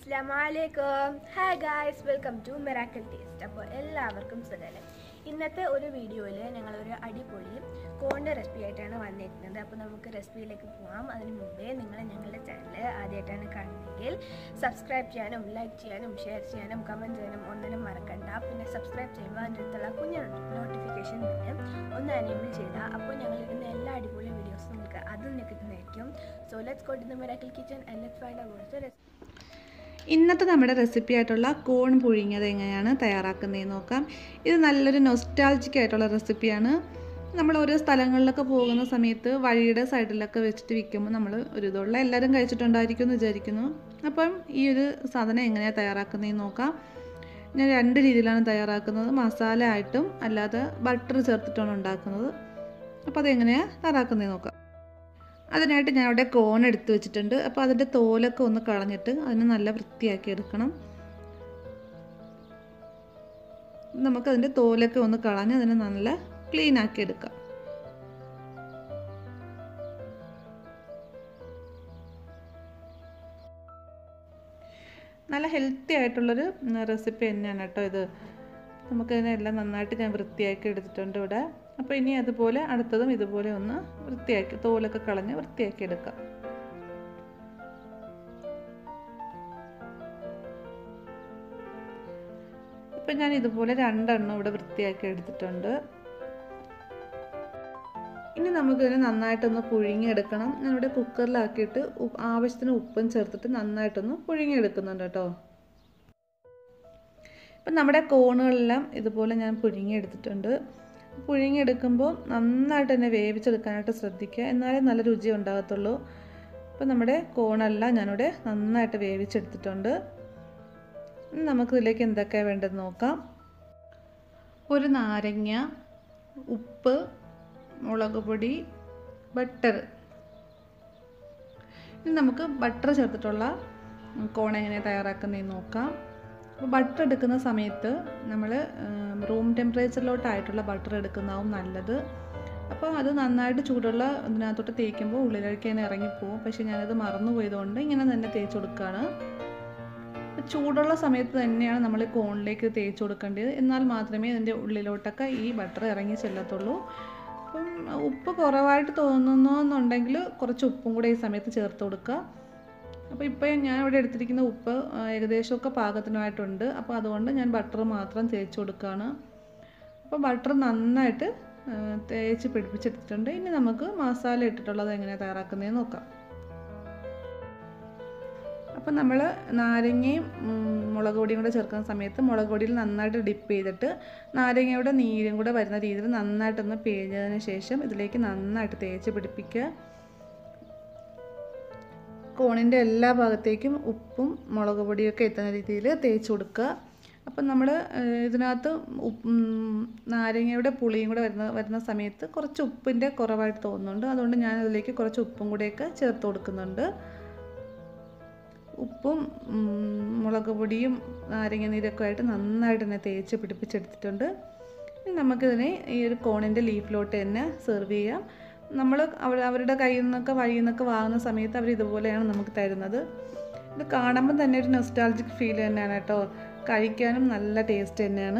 അസ്ലാമലൈക്കും hi guys welcome to മെറാക്കൽ taste അപ്പോൾ എല്ലാവർക്കും സുഖമല്ലേ ഇന്നത്തെ ഒരു വീഡിയോയിൽ ഞങ്ങളൊരു അടിപൊളി കോണിൻ്റെ റെസിപ്പി ആയിട്ടാണ് വന്നിരിക്കുന്നത് അപ്പോൾ നമുക്ക് റെസിപ്പിയിലേക്ക് പോകാം അതിന് മുമ്പേ നിങ്ങൾ ഞങ്ങളുടെ ചാനൽ ആദ്യമായിട്ടാണ് കാണുന്നതെങ്കിൽ സബ്സ്ക്രൈബ് ചെയ്യാനും ലൈക്ക് ചെയ്യാനും ഷെയർ ചെയ്യാനും കമൻറ്റ് ചെയ്യാനും ഒന്നിനും മറക്കണ്ട പിന്നെ സബ്സ്ക്രൈബ് ചെയ്യുമ്പോൾ അതിൻ്റെ അടുത്തുള്ള കുഞ്ഞു നോട്ടിഫിക്കേഷൻ ബില്ല് ഒന്ന് എനേബിൾ ചെയ്താൽ അപ്പോൾ ഞങ്ങൾ ഇടുന്ന എല്ലാ അടിപൊളി വീഡിയോസും നിങ്ങൾക്ക് അതിൽ നിന്ന് കിട്ടുന്നതായിരിക്കും so let's go to the മെറാക്കൽ kitchen and let's find out recipe ഇന്നത്തെ നമ്മുടെ റെസിപ്പി ആയിട്ടുള്ള കോൺ പുഴുങ്ങിയത് എങ്ങനെയാണ് തയ്യാറാക്കുന്നതെന്ന് നോക്കാം ഇത് നല്ലൊരു നൊസ്റ്റാൾജിക് ആയിട്ടുള്ള റെസിപ്പിയാണ് നമ്മൾ ഓരോ സ്ഥലങ്ങളിലൊക്കെ പോകുന്ന സമയത്ത് വഴിയുടെ സൈഡിലൊക്കെ വെച്ചിട്ട് വിൽക്കുമ്പോൾ നമ്മൾ ഒരു ഇതുള്ള എല്ലാവരും കഴിച്ചിട്ടുണ്ടായിരിക്കും എന്ന് വിചാരിക്കുന്നു അപ്പം ഈ ഒരു സാധനം എങ്ങനെയാണ് തയ്യാറാക്കുന്നതെന്ന് നോക്കാം ഞാൻ രണ്ട് രീതിയിലാണ് തയ്യാറാക്കുന്നത് മസാല ആയിട്ടും അല്ലാതെ ബട്ടർ ചേർത്തിട്ടാണ് ഉണ്ടാക്കുന്നത് അപ്പോൾ അതെങ്ങനെയാണ് തയ്യാറാക്കുന്നതെന്ന് നോക്കാം അതിനായിട്ട് ഞാൻ അവിടെ കോൺ എടുത്ത് വെച്ചിട്ടുണ്ട് അപ്പോൾ അതിൻ്റെ തോലൊക്കെ ഒന്ന് കളഞ്ഞിട്ട് അതിനെ നല്ല വൃത്തിയാക്കി എടുക്കണം നമുക്കതിൻ്റെ തോലൊക്കെ ഒന്ന് കളഞ്ഞ് അതിനെ നല്ല ക്ലീൻ ആക്കി എടുക്കാം നല്ല ഹെൽത്തി ആയിട്ടുള്ളൊരു റെസിപ്പി തന്നെയാണ് കേട്ടോ ഇത് നമുക്കതിനെല്ലാം നന്നായിട്ട് ഞാൻ വൃത്തിയാക്കി എടുത്തിട്ടുണ്ട് ഇവിടെ അപ്പോൾ ഇനി അതുപോലെ അടുത്തതും ഇതുപോലെ ഒന്ന് വൃത്തിയാക്കി തോലൊക്കെ കളഞ്ഞ് വൃത്തിയാക്കി എടുക്കാം ഇപ്പം ഞാൻ ഇതുപോലെ രണ്ടെണ്ണം ഇവിടെ വൃത്തിയാക്കി എടുത്തിട്ടുണ്ട് ഇനി നമുക്കിതിനെ നന്നായിട്ടൊന്ന് പുഴുങ്ങിയെടുക്കണം ഞാനിവിടെ കുക്കറിലാക്കിയിട്ട് ആവശ്യത്തിന് ഉപ്പും ചേർത്തിട്ട് നന്നായിട്ടൊന്ന് പുഴുങ്ങിയെടുക്കുന്നുണ്ട് കേട്ടോ ഇപ്പം നമ്മുടെ കോണുകളെല്ലാം ഇതുപോലെ ഞാൻ പുഴുങ്ങിയെടുത്തിട്ടുണ്ട് പുഴുങ്ങിയെടുക്കുമ്പോൾ നന്നായിട്ട് തന്നെ വേവിച്ചെടുക്കാനായിട്ട് ശ്രദ്ധിക്കുക എന്നാലേ നല്ല രുചി ഉണ്ടാകത്തുള്ളൂ അപ്പം നമ്മുടെ കോണെല്ലാം ഞാനിവിടെ നന്നായിട്ട് വേവിച്ചെടുത്തിട്ടുണ്ട് ഇനി നമുക്കിതിലേക്ക് എന്തൊക്കെയാണ് വേണ്ടത് നോക്കാം ഒരു നാരങ്ങ ഉപ്പ് മുളക് പൊടി ബട്ടർ ഇനി നമുക്ക് ബട്ടർ ചേർത്തിട്ടുള്ള കോൺ എങ്ങനെ തയ്യാറാക്കുന്നതെന്ന് നോക്കാം അപ്പോൾ ബട്ടർ എടുക്കുന്ന സമയത്ത് നമ്മൾ റൂം ടെമ്പറേച്ചറിലോട്ടായിട്ടുള്ള ബട്ടർ എടുക്കുന്നതാവും നല്ലത് അപ്പോൾ അത് നന്നായിട്ട് ചൂടുള്ള ഇതിനകത്തോട്ട് തേക്കുമ്പോൾ ഉള്ളിലേക്ക് തന്നെ ഇറങ്ങിപ്പോവും പക്ഷേ ഞാനത് മറന്നു പോയതുകൊണ്ട് ഇങ്ങനെ തന്നെ തേച്ച് കൊടുക്കുകയാണ് ചൂടുള്ള സമയത്ത് തന്നെയാണ് നമ്മൾ കോണിലേക്ക് തേച്ച് കൊടുക്കേണ്ടത് എന്നാൽ മാത്രമേ ഇതിൻ്റെ ഉള്ളിലോട്ടൊക്കെ ഈ ബട്ടർ ഇറങ്ങി ചെല്ലത്തുള്ളൂ അപ്പം ഉപ്പ് കുറവായിട്ട് തോന്നുന്നു എന്നുണ്ടെങ്കിൽ കുറച്ച് ഉപ്പും കൂടെ ഈ സമയത്ത് ചേർത്ത് കൊടുക്കുക അപ്പോൾ ഇപ്പോൾ ഞാൻ ഇവിടെ എടുത്തിരിക്കുന്ന ഉപ്പ് ഏകദേശമൊക്കെ പാകത്തിനായിട്ടുണ്ട് അപ്പോൾ അതുകൊണ്ട് ഞാൻ ബട്ടർ മാത്രം തേച്ച് കൊടുക്കുകയാണ് അപ്പോൾ ബട്ടർ നന്നായിട്ട് തേച്ച് പിടിപ്പിച്ചെടുത്തിട്ടുണ്ട് ഇനി നമുക്ക് മസാല ഇട്ടിട്ടുള്ളത് എങ്ങനെയാണ് തയ്യാറാക്കുന്നതെന്ന് നോക്കാം അപ്പം നമ്മൾ നാരങ്ങയും മുളക് പൊടിയും കൂടെ ചേർക്കുന്ന സമയത്ത് മുളക് പൊടിയിൽ നന്നായിട്ട് ഡിപ്പ് ചെയ്തിട്ട് നാരങ്ങയുടെ നീരും കൂടെ വരുന്ന രീതിയിൽ നന്നായിട്ടൊന്ന് പിഴിഞ്ഞതിന് ശേഷം ഇതിലേക്ക് നന്നായിട്ട് തേച്ച് പിടിപ്പിക്കുക കോണിൻ്റെ എല്ലാ ഭാഗത്തേക്കും ഉപ്പും മുളക് പൊടിയൊക്കെ എത്തുന്ന രീതിയിൽ തേച്ച് കൊടുക്കുക അപ്പം നമ്മൾ ഇതിനകത്ത് നാരങ്ങയുടെ പുളിയും കൂടെ വരുന്ന വരുന്ന സമയത്ത് കുറച്ച് ഉപ്പിൻ്റെ കുറവായിട്ട് തോന്നുന്നുണ്ട് അതുകൊണ്ട് ഞാൻ അതിലേക്ക് കുറച്ച് ഉപ്പും കൂടെയൊക്കെ ചേർത്ത് കൊടുക്കുന്നുണ്ട് ഉപ്പും മുളക് പൊടിയും നാരങ്ങ നീരൊക്കെ ആയിട്ട് നന്നായിട്ട് തന്നെ തേച്ച് പിടിപ്പിച്ചെടുത്തിട്ടുണ്ട് ഇനി നമുക്കിതിനെ ഈ ഒരു കോണിൻ്റെ ലീഫിലോട്ട് തന്നെ സെർവ് ചെയ്യാം നമ്മൾ അവർ അവരുടെ കയ്യിൽ നിന്നൊക്കെ വഴിയിൽ നിന്നൊക്കെ വാങ്ങുന്ന സമയത്ത് അവർ ഇതുപോലെയാണ് നമുക്ക് തരുന്നത് ഇത് കാണുമ്പോൾ തന്നെ ഒരു നൊസ്റ്റാൾജിക് ഫീൽ തന്നെയാണ് കേട്ടോ കഴിക്കാനും നല്ല ടേസ്റ്റ് തന്നെയാണ്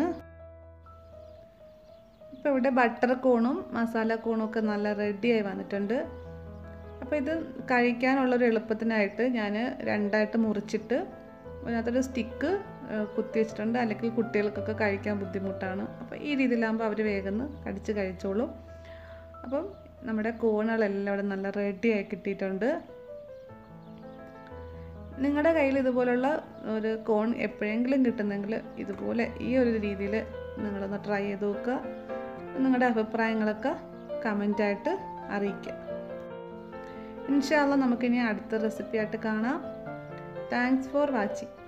ഇപ്പോൾ ഇവിടെ ബട്ടർ കോണും മസാല കോണും ഒക്കെ നല്ല റെഡിയായി വന്നിട്ടുണ്ട് അപ്പോൾ ഇത് കഴിക്കാനുള്ളൊരു എളുപ്പത്തിനായിട്ട് ഞാൻ രണ്ടായിട്ട് മുറിച്ചിട്ട് അതിനകത്തൊരു സ്റ്റിക്ക് കുത്തി വെച്ചിട്ടുണ്ട് അല്ലെങ്കിൽ കുട്ടികൾക്കൊക്കെ കഴിക്കാൻ ബുദ്ധിമുട്ടാണ് അപ്പോൾ ഈ രീതിയിലാകുമ്പോൾ അവർ വേഗം കടിച്ച് കഴിച്ചോളും അപ്പം നമ്മുടെ കോണുകളെല്ലാം ഇവിടെ നല്ല റെഡിയായി കിട്ടിയിട്ടുണ്ട് നിങ്ങളുടെ കയ്യിൽ ഇതുപോലുള്ള ഒരു കോൺ എപ്പോഴെങ്കിലും കിട്ടുന്നെങ്കിൽ ഇതുപോലെ ഈ ഒരു രീതിയിൽ നിങ്ങളൊന്ന് ട്രൈ ചെയ്ത് നോക്കുക നിങ്ങളുടെ അഭിപ്രായങ്ങളൊക്കെ കമൻറ്റായിട്ട് അറിയിക്കുക ഇൻഷാല്ല നമുക്കിനി അടുത്ത റെസിപ്പി ആയിട്ട് കാണാം താങ്ക്സ് ഫോർ വാച്ചിങ്